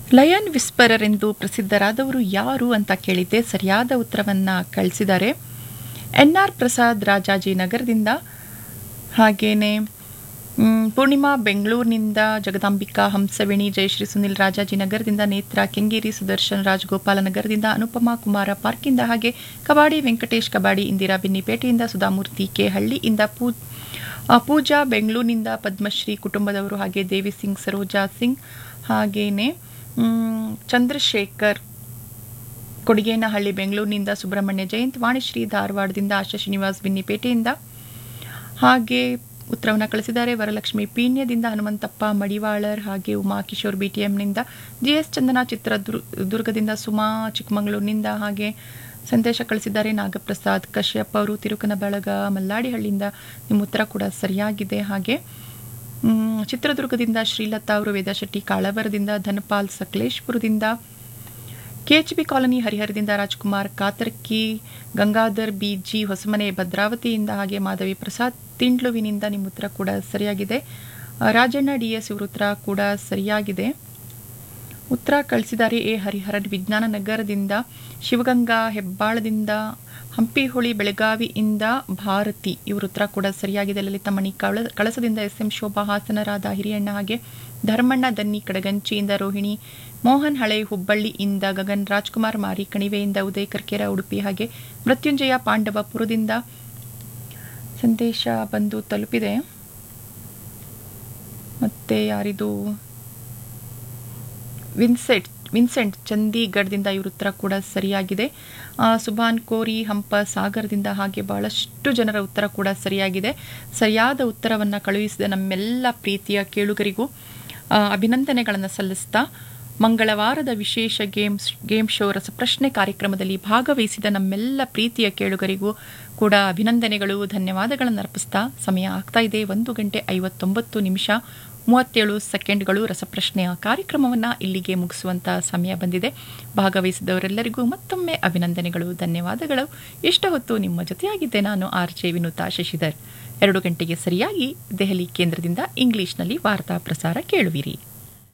lion ವಿಸ್ಪರರ್ ಎಂದು ಪ್ರಸಿದ್ಧರಾದವರು ಯಾರು ಅಂತ ಕೇಳಿದ್ದೆ ಸರಿಯಾದ ಉತ್ತರವನ್ನು ಕಳಿಸಿದ್ದಾರೆ ಎನ್ ಆರ್ ಪ್ರಸಾದ್ ರಾಜಾಜಿನಗರದಿಂದ ಹಾಗೇನೆ ಮ್, ಪೂರ್ಣಿಮಾ ಬೆಂಗಳೂರಿನಿಂದ ಜಗದಾಂಬಿಕಾ ಹಂಸವೇಣಿ ಜಯಶ್ರೀ ಸುನಿಲ್ ರಾಜಾಜಿನಗರದಿಂದ ನೇತ್ರ ಕೆಂಗೇರಿ ಸುದರ್ಶನ್ ರಾಜಗೋಪಾಲ ನಗರದಿಂದ ಅನುಪಮಾ ಕುಮಾರ ಪಾರ್ಕಿಂದ ಹಾಗೆ ಕಬಾಡಿ ವೆಂಕಟೇಶ್ ಕಬಾಡಿ ಇಂದಿರಾ ಬಿನ್ನಿಪೇಟೆಯಿಂದ ಸುಧಾಮೂರ್ತಿ ಕೆ ಹಳ್ಳಿಯಿಂದ ಪೂ ಆ, ಪೂಜಾ ಬೆಂಗಳೂರಿನಿಂದ ಪದ್ಮಶ್ರೀ ಕುಟುಂಬದವರು ಹಾಗೆ ದೇವಿ ಸಿಂಗ್ ಸರೋಜಾ ಸಿಂಗ್ ಹಾಗೇನೆ ಮ್, ಚಂದ್ರಶೇಖರ್ ಕೊಡಿಗೇನಹಳ್ಳಿ ಬೆಂಗಳೂರಿನಿಂದ ಸುಬ್ರಹ್ಮಣ್ಯ ಜಯಂತ್ ವಾಣಿಶ್ರೀ ಧಾರವಾಡದಿಂದ ಆಶಾ ಶ್ರೀನಿವಾಸ್ ಬಿನ್ನಿಪೇಟೆಯಿಂದ ಹಾಗೆ ಉತ್ತರವನ್ನು ಕಳಿಸಿದ್ದಾರೆ ವರಲಕ್ಷ್ಮಿ ಪೀಣ್ಯದಿಂದ ಹನುಮಂತಪ್ಪ ಮಡಿವಾಳರ್ ಹಾಗೆ ಉಮಾ ಕಿಶೋರ್ ಬಿಟಿಎಂನಿಂದ ಜಿ ಎಸ್ ಚಂದನ ಚಿತ್ರದುರ್ ದುರ್ಗದಿಂದ ಸುಮಾ ಚಿಕ್ಕಮಗಳೂರಿನಿಂದ ಹಾಗೆ ಸಂದೇಶ ಕಳಿಸಿದ್ದಾರೆ ನಾಗಪ್ರಸಾದ್ ಕಶ್ಯಪ್ ಅವರು ತಿರುಕನಬಳಗ ಮಲ್ಲಾಡಿಹಳ್ಳಿಯಿಂದ ನಿಮ್ಮ ಉತ್ತರ ಕೂಡ ಸರಿಯಾಗಿದೆ ಹಾಗೆ ಮ್, ಚಿತ್ರದುರ್ಗದಿಂದ ಶ್ರೀಲತಾ ಅವರು ವೇದಶೆಟ್ಟಿ ಕಾಳವರದಿಂದ ಧನಪಾಲ್ ಸಕಲೇಶ್ಪುರದಿಂದ ಕೆಎಚ್ಬಿ ಕಾಲನಿ ಹರಿಹರದಿಂದ ರಾಜ್ಕುಮಾರ್ ಕಾತರ್ಕಿ ಗಂಗಾಧರ್ ಬಿಜಿ ಹೊಸಮನೆ ಭದ್ರಾವತಿಯಿಂದ ಹಾಗೆ ಮಾಧವಿ ಪ್ರಸಾದ್ ತಿಂಡ್ಲುವಿನಿಂದ ನಿಮ್ಮ ಉತ್ತರ ಕೂಡ ಸರಿಯಾಗಿದೆ ಆ, ರಾಜಣ್ಣ ಡಿ ಎಸ್ ಇವ್ರ ಉತ್ತರ ಕೂಡ ಸರಿಯಾಗಿದೆ ಉತ್ತರ ಕಳಿಸಿದ್ದಾರೆ ಎ ಹರಿಹರನ್ ವಿಜ್ಞಾನ ನಗರದಿಂದ ಶಿವಗಂಗಾ ಹೆಬ್ಬಾಳದಿಂದ ಹಂಪಿಹೊಳಿ ಬೆಳಗಾವಿಯಿಂದ ಭಾರತಿ ಇವ್ರ ಉತ್ತರ ಕೂಡ ಸರಿಯಾಗಿದೆ ಲಲಿತಮಣಿ ಕಳ ಕಳಸದಿಂದ ಎಸ್ ಎಂ ಶೋಭಾ ಹಾಸನರಾದ ಹಿರಿಯಣ್ಣ ಹಾಗೆ ಧರ್ಮಣ್ಣ ದನ್ನಿ ಕಡಗಂಚಿಯಿಂದ ರೋಹಿಣಿ ಮೋಹನ್ ಹಳೆ ಹುಬ್ಬಳ್ಳಿಯಿಂದ ಗಗನ್ ರಾಜ್ಕುಮಾರ್ ಮಾರಿ ಕಣಿವೆಯಿಂದ ಉದಯ್ ಕರ್ಕೆರ ಉಡುಪಿ ಹಾಗೆ ಮೃತ್ಯುಂಜಯ ಪಾಂಡವಪುರದಿಂದ ಸಂದೇಶ ಬಂದು ತಲುಪಿದೆ ಮತ್ತೆ ಯಾರಿದು ವಿನ್ಸೆಂಟ್ ವಿನ್ಸೆಂಟ್ ಚಂಡೀಗಢದಿಂದ ಇವ್ರ ಉತ್ತರ ಕೂಡ ಸರಿಯಾಗಿದೆ ಆ, ಸುಭಾನ್ ಕೋರಿ ಹಂಪ ಸಾಗರದಿಂದ ಹಾಗೆ ಬಹಳಷ್ಟು ಜನರ ಉತ್ತರ ಕೂಡ ಸರಿಯಾಗಿದೆ ಸರಿಯಾದ ಉತ್ತರವನ್ನು ಕಳುಹಿಸಿದ ನಮ್ಮೆಲ್ಲ ಪ್ರೀತಿಯ ಕೇಳುಗರಿಗೂ ಆ, ಅಭಿನಂದನೆಗಳನ್ನು ಸಲ್ಲಿಸ್ತಾ ಮಂಗಳವಾರದ ವಿಶೇಷ ಗೇಮ್ಸ್ ಗೇಮ್ ಶೋ ರಸಪ್ರಶ್ನೆ ಕಾರ್ಯಕ್ರಮದಲ್ಲಿ ಭಾಗವಹಿಸಿದ ನಮ್ಮೆಲ್ಲ ಪ್ರೀತಿಯ ಕೇಳುಗರಿಗೂ ಕೂಡ ಅಭಿನಂದನೆಗಳು ಧನ್ಯವಾದಗಳನ್ನು ಅರ್ಪಿಸ್ತಾ ಸಮಯ ಆಗ್ತಾ ಇದೆ ಒಂದು ಗಂಟೆ ಐವತ್ತೊಂಬತ್ತು ನಿಮಿಷ ಮೂವತ್ತೇಳು ಸೆಕೆಂಡ್ಗಳು ರಸಪ್ರಶ್ನೆಯ ಕಾರ್ಯಕ್ರಮವನ್ನು ಇಲ್ಲಿಗೆ ಮುಗಿಸುವಂತ ಸಮಯ ಬಂದಿದೆ ಭಾಗವಹಿಸಿದವರೆಲ್ಲರಿಗೂ ಮತ್ತೊಮ್ಮೆ ಅಭಿನಂದನೆಗಳು ಧನ್ಯವಾದಗಳು ಇಷ್ಟ ಹೊತ್ತು ನಿಮ್ಮ ಜೊತೆಯಾಗಿದ್ದೆ ನಾನು ಆರ್ ಜೆ ವಿನುತಾ ಶಶಿಧರ್ ಎರಡು ಗಂಟೆಗೆ ಸರಿಯಾಗಿ ದೆಹಲಿ ಕೇಂದ್ರದಿಂದ ಇಂಗ್ಲಿಷ್ನಲ್ಲಿ ವಾರ್ತಾ ಪ್ರಸಾರ ಕೇಳುವಿರಿ